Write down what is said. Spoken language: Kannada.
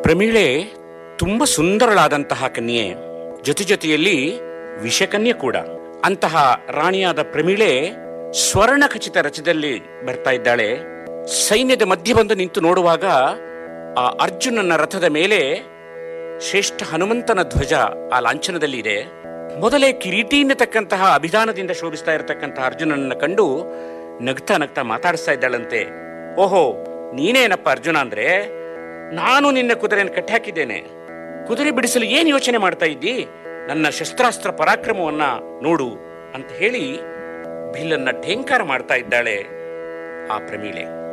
ಪ್ರಮೀಳೆ ತುಂಬ ಸುಂದರಳಾದಂತಹ ಕನ್ಯೆ ಜೊತೆ ಜೊತೆಯಲ್ಲಿ ವಿಷಕನ್ಯೆ ಕೂಡ ಅಂತಹ ರಾಣಿಯಾದ ಪ್ರಮೀಳೆ ಸ್ವರ್ಣ ಖಚಿತ ರಚದಲ್ಲಿ ಬರ್ತಾ ಇದ್ದಾಳೆ ಸೈನ್ಯದ ಮಧ್ಯೆ ಬಂದು ನಿಂತು ನೋಡುವಾಗ ಆ ಅರ್ಜುನನ ರಥದ ಮೇಲೆ ಶ್ರೇಷ್ಠ ಹನುಮಂತನ ಧ್ವಜ ಆ ಲಾಂಛನದಲ್ಲಿ ಇದೆ ಮೊದಲೇ ಕಿರೀಟಿ ಎನ್ನತಕ್ಕಂತಹ ಅಭಿಧಾನದಿಂದ ಶೋಭಿಸ್ತಾ ಇರತಕ್ಕಂತಹ ಅರ್ಜುನನನ್ನ ಕಂಡು ನಗ್ತಾ ನಗ್ತಾ ಮಾತಾಡಿಸ್ತಾ ಇದ್ದಾಳಂತೆ ಓಹೋ ನೀನೇನಪ್ಪ ಅರ್ಜುನ ಅಂದ್ರೆ ನಾನು ನಿನ್ನ ಕುದುರೆಯನ್ನು ಕಟ್ಟಾಕಿದ್ದೇನೆ ಕುದುರೆ ಬಿಡಿಸಲು ಏನ್ ಯೋಚನೆ ಮಾಡ್ತಾ ಇದ್ದಿ ನನ್ನ ಶಸ್ತ್ರಾಸ್ತ್ರ ಪರಾಕ್ರಮವನ್ನ ನೋಡು ಅಂತ ಹೇಳಿ ಬಿಲ್ಲನ್ನ ಠೇಂಕಾರ ಮಾಡ್ತಾ ಇದ್ದಾಳೆ ಆ ಪ್ರಮೀಳೆ